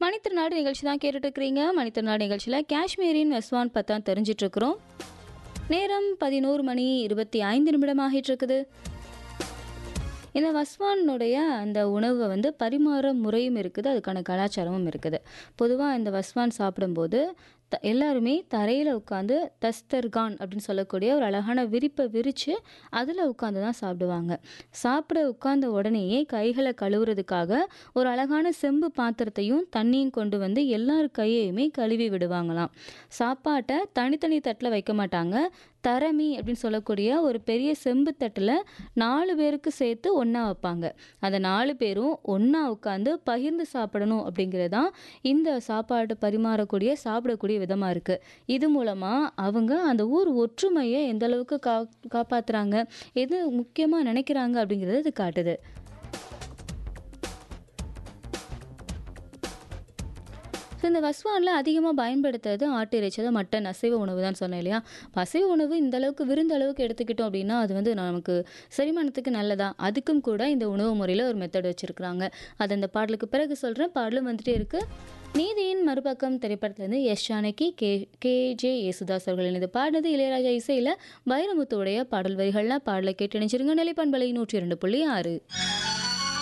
மணித்திருநாடு நிகழ்ச்சி தான் கேட்டுட்டு இருக்கிறீங்க மணித்திருநாடு நிகழ்ச்சியில் காஷ்மீரின் வெஸ்வான் பத்தான் தெரிஞ்சிட்டு இருக்கிறோம் நேரம் பதினோரு மணி இருபத்தி ஐந்து நிமிடம் ஆகிட்டு இருக்குது இந்த வஸ்வானுடைய அந்த உணவை வந்து பரிமாற முறையும் இருக்குது அதுக்கான கலாச்சாரமும் இருக்குது பொதுவாக இந்த வஸ்வான் சாப்பிடும்போது த எல்லாருமே தரையில் உட்காந்து தஸ்தர்கான் அப்படின்னு சொல்லக்கூடிய ஒரு அழகான விரிப்பை விரித்து அதில் உட்காந்து தான் சாப்பிடுவாங்க சாப்பிட உட்கார்ந்த உடனேயே கைகளை கழுவுறதுக்காக ஒரு அழகான செம்பு பாத்திரத்தையும் தண்ணியும் கொண்டு வந்து எல்லார் கையையுமே கழுவி விடுவாங்களாம் சாப்பாட்டை தனித்தனி தட்டில் வைக்க மாட்டாங்க தரமி அப்படின்னு சொல்லக்கூடிய ஒரு பெரிய செம்பு தட்டில் நாலு பேருக்கு சேர்த்து ஒன்றா வைப்பாங்க அந்த நாலு பேரும் ஒன்றா உட்காந்து பகிர்ந்து சாப்பிடணும் அப்படிங்கிறது தான் இந்த சாப்பாடு பரிமாறக்கூடிய சாப்பிடக்கூடிய விதமாக இருக்குது இது மூலமாக அவங்க அந்த ஊர் ஒற்றுமையை எந்த அளவுக்கு கா காப்பாற்றுறாங்க எது முக்கியமாக நினைக்கிறாங்க அப்படிங்கிறது இது காட்டுது ஸோ இந்த வஸ்வானில் அதிகமாக பயன்படுத்துறது ஆட்டு இறைச்சல் மட்டன் அசைவ உணவு தான் சொன்னேன் இல்லையா அப்ப அசைவ உணவு இந்த அளவுக்கு விருந்து அளவுக்கு எடுத்துக்கிட்டோம் அப்படின்னா அது வந்து நமக்கு செரிமானத்துக்கு நல்லதா அதுக்கும் கூட இந்த உணவு முறையில் ஒரு மெத்தட் வச்சுருக்குறாங்க அது அந்த பாடலுக்கு பிறகு சொல்கிறேன் பாடலும் வந்துட்டே இருக்குது நீதியின் மறுபக்கம் திரைப்படத்துலேருந்து S Janaki K K J Yesudas அவர்கள் இது பாடினது இளையராஜா இசையில் வைரமுத்துவுடைய பாடல் வரிகள்லாம் பாடலை கேட்டு நினைச்சிருங்க நிலைப்பண்பலை நூற்றி இரண்டு புள்ளி ஆறு